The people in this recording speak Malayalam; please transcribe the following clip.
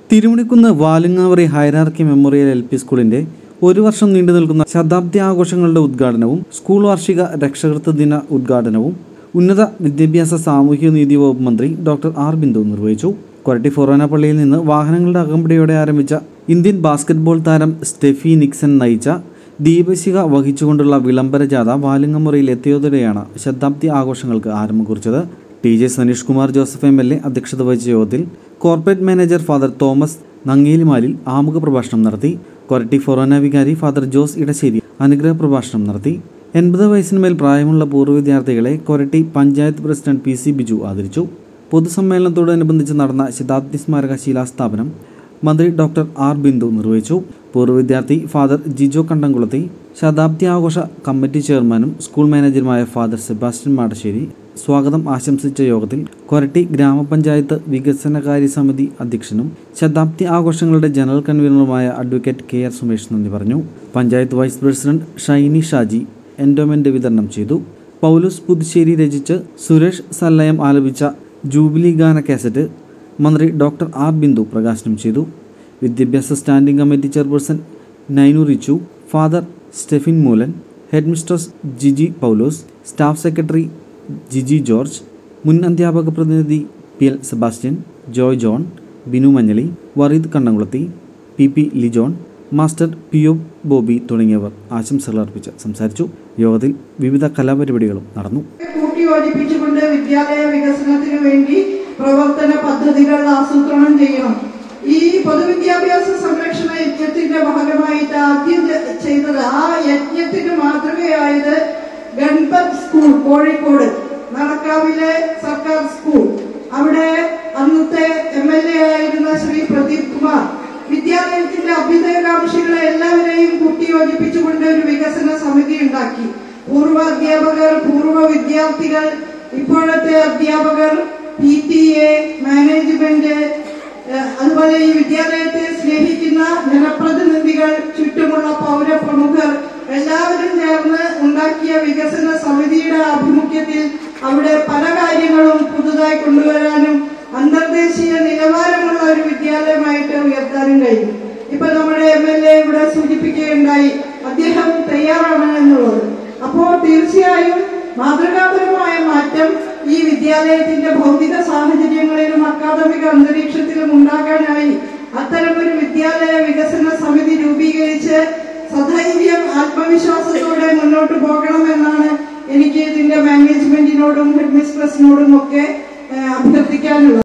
തിരുമണിക്കുന്ന് വാലുങ്ങാവറി ഹൈറാർക്കി മെമ്മോറിയൽ എൽ പി സ്കൂളിന്റെ ഒരു വർഷം നീണ്ടു നിൽക്കുന്ന ശതാബ്ദി ആഘോഷങ്ങളുടെ ഉദ്ഘാടനവും സ്കൂൾ വാർഷിക രക്ഷകർത്തൃ ദിന ഉദ്ഘാടനവും ഉന്നത വിദ്യാഭ്യാസ സാമൂഹ്യ നീതി വകുപ്പ് മന്ത്രി ഡോക്ടർ ആർ ബിന്ദു നിർവഹിച്ചു കൊരട്ടി ഫൊറോന പള്ളിയിൽ നിന്ന് വാഹനങ്ങളുടെ അകമ്പടിയോടെ ആരംഭിച്ച ഇന്ത്യൻ ബാസ്കറ്റ്ബോൾ താരം സ്റ്റെഫി നിക്സൺ നയിച്ച ദീപശിക വഹിച്ചുകൊണ്ടുള്ള വിളംബര ജാഥ വാലുങ്ങമുറിയിൽ എത്തിയതോടെയാണ് ശതാബ്ദി ആഘോഷങ്ങൾക്ക് ആരംഭം കുറിച്ചത് T J Saneesh Kumar Joseph M L A അധ്യക്ഷത വഹിച്ച യോഗത്തിൽ corporate manager father Thomas Nangelimalil ആമുഖ പ്രഭാഷണം നടത്തി കൊരട്ടി ഫൊറോന വികാരി ഫാദർ ജോസ് ഇടശ്ശേരി അനുഗ്രഹ പ്രഭാഷണം നടത്തി എൺപത് വയസ്സിനുമേൽ പ്രായമുള്ള പൂർവ്വ വിദ്യാർത്ഥികളെ Koratty panchayat president P C Biju ആദരിച്ചു പൊതുസമ്മേളനത്തോടനുബന്ധിച്ച് നടന്ന ശതാബ്ദി സ്മാരക ശിലാസ്ഥാപനം മന്ത്രി ഡോക്ടർ ആർ ബിന്ദു നിർവഹിച്ചു പൂർവ്വ വിദ്യാർത്ഥി ഫാദർ ജിജോ കണ്ടംകുളത്തി ശതാബ്ദി ആഘോഷ കമ്മിറ്റി ചെയർമാനും സ്കൂൾ മാനേജറുമായ ഫാദർ സെബാസ്റ്റ്യൻ മാടശ്ശേരി സ്വാഗതം ആശംസിച്ച യോഗത്തിൽ കൊരട്ടി ഗ്രാമപഞ്ചായത്ത് വികസനകാര്യ സമിതി അധ്യക്ഷനും ശതാബ്ദി ആഘോഷങ്ങളുടെ ജനറൽ കൺവീനറുമായ അഡ്വക്കേറ്റ് കെ ആർ സുമേഷ് നന്ദി പറഞ്ഞു panchayat vice president Shiny Shaji endowment വിതരണം ചെയ്തു പൗലോസ് പുതുശ്ശേരി രചിച്ച് സുരേഷ് സല്ലയം ആലപിച്ച ജൂബിലി ഗാന കാസറ്റ് മന്ത്രി ഡോക്ടർ ആർ ബിന്ദു പ്രകാശനം ചെയ്തു വിദ്യാഭ്യാസ standing committee chairperson Nainu Richu father Stephin Moolan headmistress Jiji Paulose staff secretary Jiji George മുൻ അധ്യാപക പ്രതിനിധി P L Sebastian Joy John Binu Manjali Vareed Kannamkulathi P P Lijon master P O Bobby തുടങ്ങിയവർ ആശംസകൾ അർപ്പിച്ച് സംസാരിച്ചു യോഗത്തിൽ വിവിധ കലാപരിപാടികളും നടന്നു കൂട്ടിയോജിപ്പിച്ചുകൊണ്ട് വിദ്യാലയ വികസനത്തിന് വേണ്ടി പ്രവർത്തന പദ്ധതികൾ ആസൂത്രണം ചെയ്യണം ഈ പൊതുവിദ്യാഭ്യാസ സംരക്ഷണ യജ്ഞത്തിന്റെ ഭാഗമായിട്ട് ആദ്യം ചെ- ചെയ്തത് ആ യജ്ഞത്തിന് മാതൃകയായത് ഗൺപത് സ്കൂൾ കോഴിക്കോട് നടക്കാവിലെ സർക്കാർ സ്കൂൾ അവിടെ അന്നത്തെ എം എൽ എ ആയിരുന്ന ശ്രീ പ്രദീപ് കുമാർ വിദ്യാലയത്തിന്റെ അഭ്യുദയകാംക്ഷികളെ എല്ലാവരെയും കൂട്ടിയോജിപ്പിച്ചുകൊണ്ട് ഒരു വികസന സമിതി ഉണ്ടാക്കി പൂർവ്വ അധ്യാപകർ പൂർവ്വ വിദ്യാർത്ഥികൾ ഇപ്പോഴത്തെ അധ്യാപകർ പി ടി എ മാനേജ്മെന്റ് ഏഹ് അതുപോലെ ഈ വിദ്യാലയത്തെ സ്നേഹിക്കുന്ന ജനപ്രതിനിധികൾ ചുറ്റുമുള്ള പൗരപ്രമുഖർ എല്ലാവരും ചേർന്ന് ഉണ്ടാക്കിയ വികസന സമിതിയുടെ ആഭിമുഖ്യത്തിൽ അവിടെ പല കാര്യങ്ങളും പുതുതായി കൊണ്ടുവരാനും അന്തർദേശീയ നിലവാരമുള്ള ഒരു വിദ്യാലയമായിട്ട് ഉയർത്താനും കഴിഞ്ഞു ഇപ്പൊ നമ്മുടെ എം എൽ എ ഇവിടെ സൂചിപ്പിക്കുകയുണ്ടായി അദ്ദേഹം തയ്യാറാണ് എന്നുള്ളത് അപ്പോൾ തീർച്ചയായും മാതൃകാപരമായ മാറ്റം ഈ വിദ്യാലയത്തിന്റെ ഭൗതിക സാഹചര്യങ്ങളിലും അക്കാദമിക അന്തരീക്ഷത്തിലും ഉണ്ടാകാനായി അത്തരമൊരു വിദ്യാലയ വികസന സമിതി രൂപീകരിച്ച് സധൈര്യം ആത്മവിശ്വാസത്തോടെ മുന്നോട്ട് പോകണമെന്നാണ് എനിക്ക് ഇതിന്റെ മാനേജ്മെന്റിനോടും ഹെഡ് മിസ്ട്രസിനോടും ഒക്കെ ഏഹ്, അഭ്യർത്ഥിക്കാനുള്ളത്